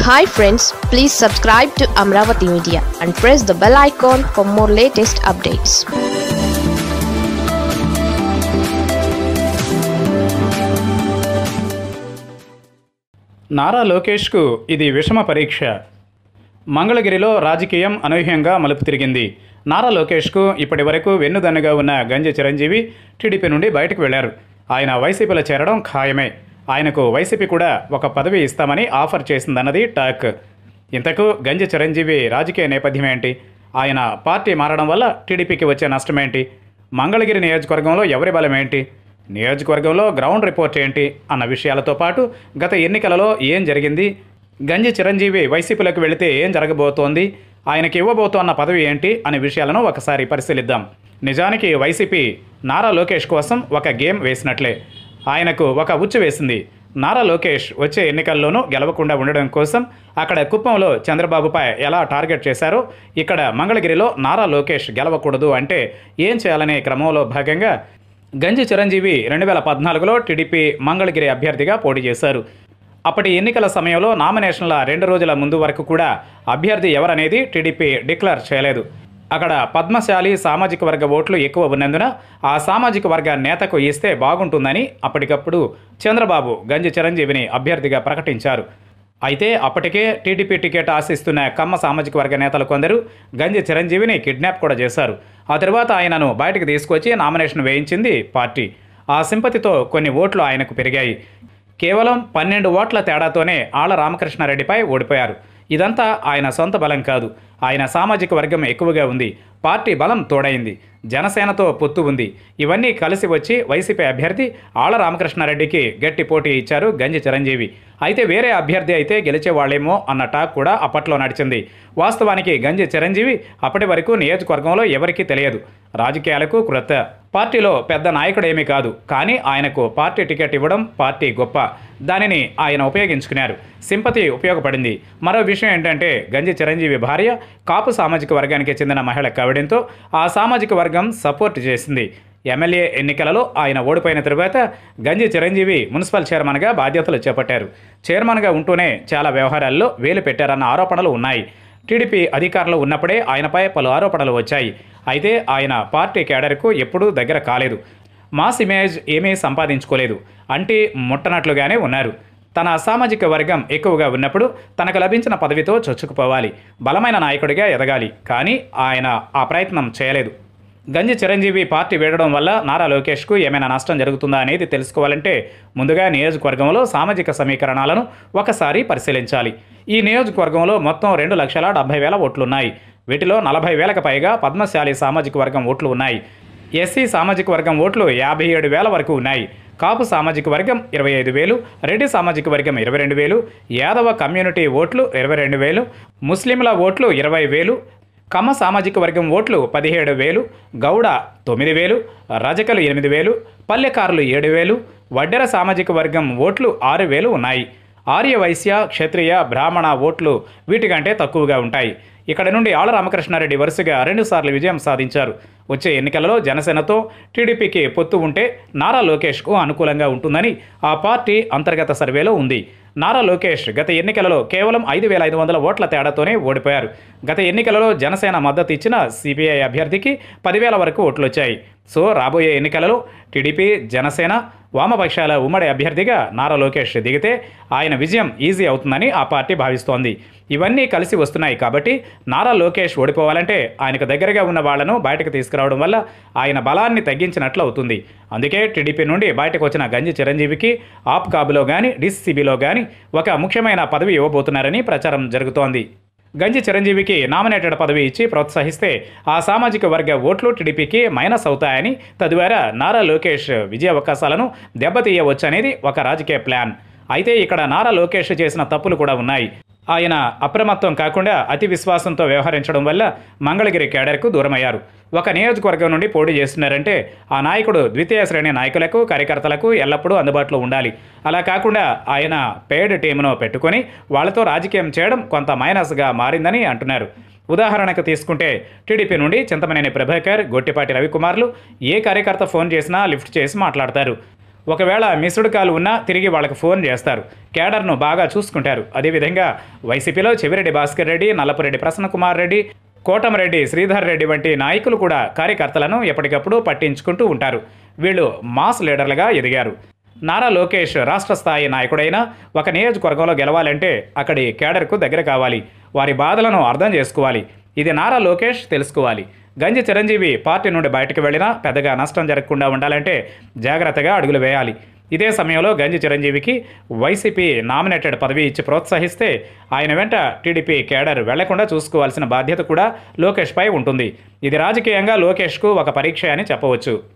hi friends please subscribe to Amaravati media and press the bell icon for more latest updates Nara లోకేష్కు ఇది విషమ పరీక్ష మంగళగిరిలో రాజకీయం అనూహ్యంగా మలుపు తిరిగింది నారా లోకేష్కు ఇప్పటి వరకు వెన్నుదన్నుగా ఉన్న గంజి చిరంజీవి టీడీపీ నుండి బయటకు వెళ్లారు ఆయన వైసీపీలో చేరడం ఖాయమే ఆయనకు వైసీపీ కూడా ఒక పదవి ఇస్తామని ఆఫర్ చేసిందన్నది టాక్ ఇంతకు గంజి చిరంజీవి రాజకీయ నేపథ్యం ఏంటి ఆయన పార్టీ మారడం వల్ల టీడీపీకి వచ్చే నష్టమేంటి మంగళగిరి నియోజకవర్గంలో ఎవరి బలం ఏంటి నియోజకవర్గంలో గ్రౌండ్ రిపోర్ట్ ఏంటి అన్న విషయాలతో పాటు గత ఎన్నికలలో ఏం జరిగింది గంజి చిరంజీవి వైసీపీలోకి వెళితే ఏం జరగబోతోంది ఆయనకి ఇవ్వబోతోన్న పదవి ఏంటి అనే విషయాలను ఒకసారి పరిశీలిద్దాం నిజానికి వైసీపీ నారా లోకేష్ కోసం ఒక గేమ్ వేసినట్లే ఆయనకు ఒక ఉచ్చు వేసింది నారా లోకేష్ వచ్చే ఎన్నికల్లోనూ గెలవకుండా ఉండడం కోసం అక్కడ కుప్పంలో చంద్రబాబుపై ఎలా టార్గెట్ చేశారో ఇక్కడ మంగళగిరిలో నారా లోకేష్ గెలవకూడదు అంటే ఏం చేయాలనే క్రమంలో భాగంగా గంజి చిరంజీవి రెండు వేల పద్నాలుగులో టీడీపీ మంగళగిరి అభ్యర్థిగా పోటీ చేశారు అప్పటి ఎన్నికల సమయంలో నామినేషన్ల రెండు రోజుల ముందు వరకు కూడా అభ్యర్థి ఎవరనేది టీడీపీ డిక్లేర్ చేయలేదు అక్కడ పద్మశాలి సామాజిక వర్గ ఓట్లు ఎక్కువ ఉన్నందున ఆ సామాజిక వర్గ నేతకు ఇస్తే బాగుంటుందని అప్పటికప్పుడు చంద్రబాబు గంజి చిరంజీవిని అభ్యర్థిగా ప్రకటించారు అయితే అప్పటికే టీడీపీ టికెట్ ఆశిస్తున్న కమ్మ సామాజిక వర్గ నేతలు కొందరు గంజి చిరంజీవిని కిడ్నాప్ కూడా చేశారు ఆ తర్వాత ఆయనను బయటకు తీసుకొచ్చి నామినేషన్ వేయించింది పార్టీ ఆ సింపతితో కొన్ని ఓట్లు ఆయనకు పెరిగాయి కేవలం పన్నెండు ఓట్ల తేడాతోనే ఆళ్ల రామకృష్ణారెడ్డిపై ఓడిపోయారు ఇదంతా ఆయన సొంత బలం కాదు ఆయన సామాజిక వర్గం ఎక్కువగా ఉంది పార్టీ బలం తోడైంది జనసేనతో పొత్తు ఉంది ఇవన్నీ కలిసి వచ్చి వైసీపీ అభ్యర్థి ఆళ్ల రామకృష్ణారెడ్డికి గట్టి పోటీ ఇచ్చారు గంజి చిరంజీవి అయితే వేరే అభ్యర్థి అయితే గెలిచేవాళ్ళేమో అన్న టాక్ కూడా అప్పట్లో నడిచింది వాస్తవానికి గంజి చిరంజీవి అప్పటి వరకు నియోజకవర్గంలో ఎవరికీ తెలియదు రాజకీయాలకు క్రొత్త పార్టీలో పెద్ద నాయకుడేమీ కాదు కానీ ఆయనకు పార్టీ టికెట్ ఇవ్వడం పార్టీ గొప్ప దానిని ఆయన ఉపయోగించుకున్నారు సింపతి ఉపయోగపడింది మరో విషయం ఏంటంటే గంజి చిరంజీవి భార్య కాపు సామాజిక వర్గానికి చెందిన మహిళ కావడంతో ఆ సామాజిక వర్గం సపోర్ట్ చేసింది ఎమ్మెల్యే ఎన్నికలలో ఆయన ఓడిపోయిన తరువాత గంజి చిరంజీవి మున్సిపల్ చైర్మన్గా బాధ్యతలు చేపట్టారు చైర్మన్గా ఉంటూనే చాలా వ్యవహారాల్లో వేలు పెట్టారన్న ఆరోపణలు ఉన్నాయి టీడీపీ అధికారంలో ఉన్నప్పుడే ఆయనపై పలు ఆరోపణలు వచ్చాయి అయితే ఆయన పార్టీ కేడర్కు ఎప్పుడూ దగ్గర కాలేదు మాస్ ఇమేజ్ ఏమీ సంపాదించుకోలేదు అంటే ముట్టనట్లుగానే ఉన్నారు తన సామాజిక వర్గం ఎక్కువగా ఉన్నప్పుడు తనకు లభించిన పదవితో చొచ్చుకుపోవాలి బలమైన నాయకుడిగా ఎదగాలి కానీ ఆయన ఆ ప్రయత్నం చేయలేదు గంజి చిరంజీవి పార్టీ వీడడం వల్ల నారా లోకేష్కు ఏమైనా నష్టం జరుగుతుందా అనేది తెలుసుకోవాలంటే ముందుగా నియోజకవర్గంలో సామాజిక సమీకరణాలను ఒకసారి పరిశీలించాలి ఈ నియోజకవర్గంలో మొత్తం రెండు లక్షల డెబ్బై వేల ఓట్లున్నాయి వీటిలో నలభై వేలకు పైగా పద్మశాలి సామాజిక వర్గం ఓట్లు ఉన్నాయి ఎస్సీ సామాజిక వర్గం ఓట్లు యాభై ఏడు వేల వరకు ఉన్నాయి కాపు సామాజిక వర్గం ఇరవై ఐదు వేలు రెడ్డి సామాజిక వర్గం ఇరవై రెండు వేలు యాదవ కమ్యూనిటీ ఓట్లు ఇరవై రెండు వేలు ముస్లింల ఓట్లు ఇరవై వేలు కమ్మ సామాజిక వర్గం ఓట్లు పదిహేడు వేలు గౌడ తొమ్మిది వేలు రజకలు ఎనిమిది వేలు పల్లెకారులు ఏడు వేలు వడ్డెర సామాజిక వర్గం ఓట్లు ఆరు వేలు ఉన్నాయి ఆర్య వైశ్య క్షత్రియ బ్రాహ్మణ ఓట్లు వీటికంటే తక్కువగా ఉంటాయి ఇక్కడ నుండి ఆళ్ల రామకృష్ణారెడ్డి వరుసగా రెండుసార్లు విజయం సాధించారు వచ్చే ఎన్నికలలో జనసేనతో టీడీపీకి పొత్తు ఉంటే నారా లోకేష్కు అనుకూలంగా ఉంటుందని ఆ పార్టీ అంతర్గత సర్వేలో ఉంది నారా లోకేష్ గత ఎన్నికలలో కేవలం ఐదు వేల ఐదు వందల ఓట్ల తేడాతోనే ఓడిపోయారు గత ఎన్నికలలో జనసేన మద్దతు ఇచ్చిన సిపిఐ అభ్యర్థికి పదివేల వరకు ఓట్లు వచ్చాయి సో రాబోయే ఎన్నికలలో టీడీపీ జనసేన వామపక్షాల ఉమ్మడి అభ్యర్థిగా నారా లోకేష్ దిగితే ఆయన విజయం ఈజీ అవుతుందని ఆ పార్టీ భావిస్తోంది ఇవన్నీ కలిసి వస్తున్నాయి కాబట్టి నారా లోకేష్ ఓడిపోవాలంటే ఆయనకు దగ్గరగా ఉన్న వాళ్లను బయటకు తీసుకురావడం వల్ల ఆయన బలాన్ని తగ్గించినట్లు అవుతుంది అందుకే టీడీపీ నుండి బయటకు వచ్చిన గంజి చిరంజీవికి ఆప్ కాబులో కానీ డిసిబిలో కానీ ఒక ముఖ్యమైన పదవి ఇవ్వబోతున్నారని ప్రచారం జరుగుతోంది గంజి చిరంజీవికి నామినేటెడ్ పదవి ఇచ్చి ప్రోత్సహిస్తే ఆ సామాజిక వర్గ ఓట్లు టీడీపీకి మైనస్ అవుతాయని తద్వారా నారా లోకేష్ విజయ అవకాశాలను దెబ్బతీయవచ్చనేది ఒక రాజకీయ ప్లాన్ అయితే ఇక్కడ నారా లోకేష్ చేసిన తప్పులు కూడా ఉన్నాయి ఆయన అప్రమత్తం కాకుండా అతి విశ్వాసంతో వ్యవహరించడం వల్ల మంగళగిరి కేడర్కు దూరమయ్యారు ఒక నియోజకవర్గం నుండి పోటీ చేస్తున్నారంటే ఆ నాయకుడు ద్వితీయ శ్రేణి నాయకులకు కార్యకర్తలకు ఎల్లప్పుడూ అందుబాటులో ఉండాలి అలా కాకుండా ఆయన పేడ్ టీమును పెట్టుకొని వాళ్ళతో రాజకీయం చేయడం కొంత మైనస్గా మారిందని అంటున్నారు ఉదాహరణకు తీసుకుంటే టీడీపీ నుండి చింతమనేని ప్రభాకర్ గొట్టిపాటి రవికుమార్లు ఏ కార్యకర్త ఫోన్ చేసినా లిఫ్ట్ చేసి మాట్లాడతారు ఒకవేళ మిస్డ్ కాల్ ఉన్నా తిరిగి వాళ్ళకి ఫోన్ చేస్తారు కేడర్ను బాగా చూసుకుంటారు అదేవిధంగా వైసీపీలో చెవిరెడ్డి భాస్కర్ రెడ్డి నల్లపురెడ్డి ప్రసన్నకుమార్ రెడ్డి కోటమరెడ్డి శ్రీధర్ రెడ్డి వంటి నాయకులు కూడా కార్యకర్తలను ఎప్పటికప్పుడు పట్టించుకుంటూ ఉంటారు వీళ్ళు మాస్ లీడర్లుగా ఎదిగారు నారా లోకేష్ రాష్ట్ర స్థాయి నాయకుడైనా ఒక నియోజకవర్గంలో గెలవాలంటే అక్కడి కేడర్కు దగ్గర కావాలి వారి బాధలను అర్థం చేసుకోవాలి ఇది నారా లోకేష్ తెలుసుకోవాలి గంజి చిరంజీవి పార్టీ నుండి బయటకు వెళ్ళినా పెద్దగా నష్టం జరగకుండా ఉండాలంటే జాగ్రత్తగా అడుగులు వేయాలి ఇదే సమయంలో గంజి చిరంజీవికి వైసీపీ నామినేటెడ్ పదవి ఇచ్చి ప్రోత్సహిస్తే ఆయన వెంట టీడీపీ కేడర్ వెళ్లకుండా చూసుకోవాల్సిన బాధ్యత కూడా లోకేష్పై ఉంటుంది ఇది రాజకీయంగా లోకేష్కు ఒక పరీక్ష అని చెప్పవచ్చు